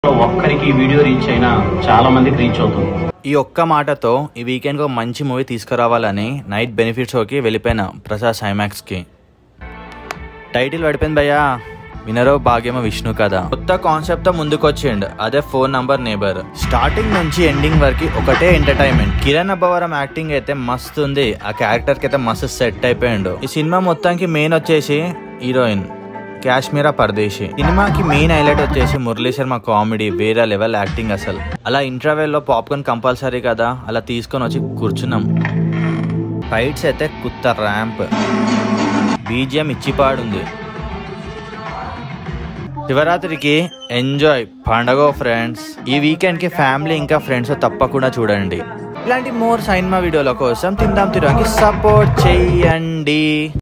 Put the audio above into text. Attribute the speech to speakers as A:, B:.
A: ఒక్కరికి ఈ video reach అయినా చాలా మందికి రీచ్ అవుతుంది
B: ఈ ఒక్క మాటతో ఈ వీకెండ్కి ఒక మంచి మూవీ తీసుకురావాలని నైట్ బెనిఫిట్ షోకి వెళ్ళిపోయిన ప్రసాద్ సైమాక్స్కి టైటిల్ పడిపోయింది భయ్యా వినరో భాగ్యమ విష్ణు కదా కొత్త కాన్సెప్ట్ తో ముందుకొచ్చిండు అదే ఫోన్ నంబర్ నేబర్ స్టార్టింగ్ నుంచి ఎండింగ్ వరకు ఒకటే ఎంటర్టైన్మెంట్ కిరణ్ అబ్బవరం యాక్టింగ్ అయితే మస్తు ఉంది ఆ క్యారెక్టర్ కి అయితే మస్తు సెట్ అయిపోయిండు ఈ సినిమా మొత్తానికి మెయిన్ వచ్చేసి హీరోయిన్ కాశ్మీరా పరదేశి సినిమాకి మెయిన్ హైలైట్ వచ్చేసి మురళీ శర్మ కామెడీ వేరే లెవెల్ యాక్టింగ్ అసలు అలా ఇంటర్వెల్ లో పాప్కార్న్ కంపల్సరీ కదా అలా తీసుకొని వచ్చి కూర్చున్నాం ఫైట్స్ అయితే కుత్త ర్యాంప్ బీజిఎం ఇచ్చిపాడుంది శివరాత్రికి ఎంజాయ్ పండగ ఫ్రెండ్స్ ఈ వీకెండ్ కి ఫ్యామిలీ ఇంకా ఫ్రెండ్స్ తప్పకుండా చూడండి ఇలాంటి మోర్ సైన్మా వీడియోల కోసం తిందాం తిరగడానికి సపోర్ట్ చెయ్యండి